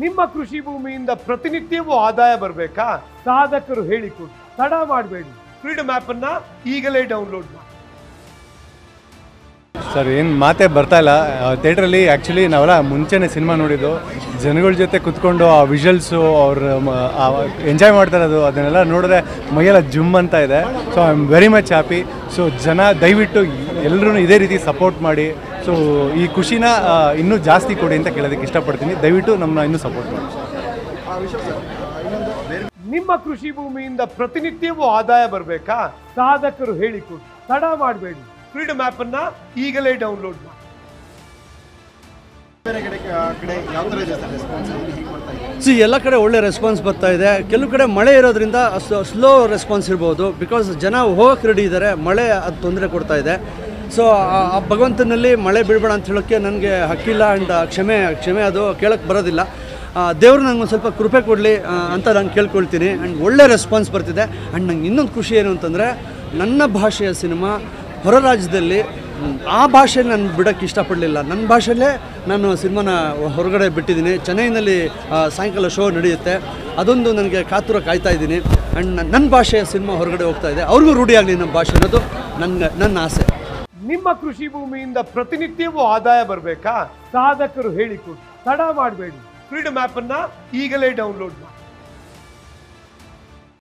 ನಿಮ್ಮ ಕೃಷಿ ಭೂಮಿಯಿಂದ ಪ್ರತಿನಿತ್ಯವೂ ಆದಾಯ ಬರಬೇಕಾ ಸಾಧಕರು ಹೇಳಿಕೊಡಿ ತಡ ಮಾಡಬೇಡಿ ಫ್ರೀಡಮ್ ಆಪ್ ಅನ್ನ ಈಗಲೇ ಡೌನ್ಲೋಡ್ ಮಾಡಿ ಸರ್ ಏನು ಮಾತೇ ಬರ್ತಾ ಇಲ್ಲ ಥಿಯೇಟ್ರಲ್ಲಿ ಆ್ಯಕ್ಚುಲಿ ನಾವೆಲ್ಲ ಮುಂಚೆನೇ ಸಿನಿಮಾ ನೋಡಿದ್ದು ಜನಗಳ ಜೊತೆ ಕುತ್ಕೊಂಡು ಆ ವಿಷಲ್ಸು ಅವ್ರ ಎಂಜಾಯ್ ಮಾಡ್ತಾ ಇರೋದು ಅದನ್ನೆಲ್ಲ ನೋಡಿದ್ರೆ ಮೈಯೆಲ್ಲ ಜುಮ್ ಅಂತ ಇದೆ so I am very much happy so ಜನ ದಯವಿಟ್ಟು ಎಲ್ಲರೂ ಇದೇ ರೀತಿ ಸಪೋರ್ಟ್ ಮಾಡಿ ಸೊ ಈ ಖುಷಿನ ಆ, ಇನ್ನೂ ಜಾಸ್ತಿ ಕೊಡಿ ಅಂತ ಕೇಳೋದಕ್ಕೆ ಇಷ್ಟಪಡ್ತೀನಿ ದಯವಿಟ್ಟು ನಮ್ಮನ್ನ ಇನ್ನೂ ಸಪೋರ್ಟ್ ಮಾಡಿ ನಿಮ್ಮ ಕೃಷಿ ಭೂಮಿಯಿಂದ ಪ್ರತಿನಿತ್ಯವೂ ಆದಾಯ ಬರಬೇಕಾ ಸಾಧಕರು ಹೇಳಿಕೊಡಿ ತಡ ಮಾಡಬೇಡಿ ಫ್ರೀಡಮ್ ಆಪ್ ಅನ್ನ ಈಗಲೇ ಡೌನ್ಲೋಡ್ ಮಾಡಿ ಸಿ ಎಲ್ಲ ಕಡೆ ಒಳ್ಳೆ ರೆಸ್ಪಾನ್ಸ್ ಬರ್ತಾ ಇದೆ ಕೆಲವು ಕಡೆ ಮಳೆ ಇರೋದ್ರಿಂದ ಸ್ಲೋ ರೆಸ್ಪಾನ್ಸ್ ಇರ್ಬೋದು ಬಿಕಾಸ್ ಜನ ಹೋಗಕ್ಕೆ ರೆಡಿ ಇದ್ದಾರೆ ಮಳೆ ಅದು ತೊಂದರೆ ಕೊಡ್ತಾ ಇದೆ ಸೊ ಆ ಭಗವಂತನಲ್ಲಿ ಮಳೆ ಬೀಳ್ಬೇಡ ಅಂತ ಹೇಳೋಕ್ಕೆ ನನಗೆ ಹಕ್ಕಿಲ್ಲ ಆ್ಯಂಡ್ ಕ್ಷಮೆ ಕ್ಷಮೆ ಅದು ಕೇಳಕ್ಕೆ ಬರೋದಿಲ್ಲ ದೇವರು ನಂಗೆ ಒಂದು ಸ್ವಲ್ಪ ಕೃಪೆ ಕೊಡಲಿ ಅಂತ ನಾನು ಕೇಳ್ಕೊಳ್ತೀನಿ ಆ್ಯಂಡ್ ಒಳ್ಳೆ ರೆಸ್ಪಾನ್ಸ್ ಬರ್ತಿದೆ ಆ್ಯಂಡ್ ನಂಗೆ ಇನ್ನೊಂದು ಖುಷಿ ಏನು ಅಂತಂದರೆ ನನ್ನ ಭಾಷೆಯ ಸಿನಿಮಾ ಹೊರ ರಾಜ್ಯದಲ್ಲಿ ಮ್, ಆ ಭಾಷೆ ನಾನು ಬಿಡೋಕ್ಕೆ ಇಷ್ಟಪಡಲಿಲ್ಲ ನನ್ನ ಭಾಷೆಯಲ್ಲೇ ನಾನು ಸಿನಿಮಾನ ಹೊರಗಡೆ ಬಿಟ್ಟಿದ್ದೀನಿ ಚೆನ್ನೈನಲ್ಲಿ ಆ, ಸಾಯಂಕಾಲ ಶೋ ನಡೆಯುತ್ತೆ ಅದೊಂದು ನನಗೆ ಕಾತುರ ಕಾಯ್ತಾ ಇದ್ದೀನಿ ಆ್ಯಂಡ್ ನನ್ನ ಭಾಷೆಯ ಸಿನಿಮಾ ಹೊರಗಡೆ ಹೋಗ್ತಾ ಇದೆ ಅವ್ರಿಗೂ ರೂಢಿ ಆಗಲಿ ನಮ್ಮ ಭಾಷೆ ಅನ್ನೋದು ನನ್ನ ನನ್ನ ಆಸೆ ನಿಮ್ಮ ಕೃಷಿ ಭೂಮಿಯಿಂದ ಪ್ರತಿನಿತ್ಯವೂ ಆದಾಯ ಬರಬೇಕಾ ಸಾಧಕರು ಹೇಳಿಕೊಡಿ ತಡ ಮಾಡಬೇಡಿ ಫ್ರೀಡಮ್ ಆಪ್ ಅನ್ನ ಈಗಲೇ ಡೌನ್ಲೋಡ್ ಮಾಡಿ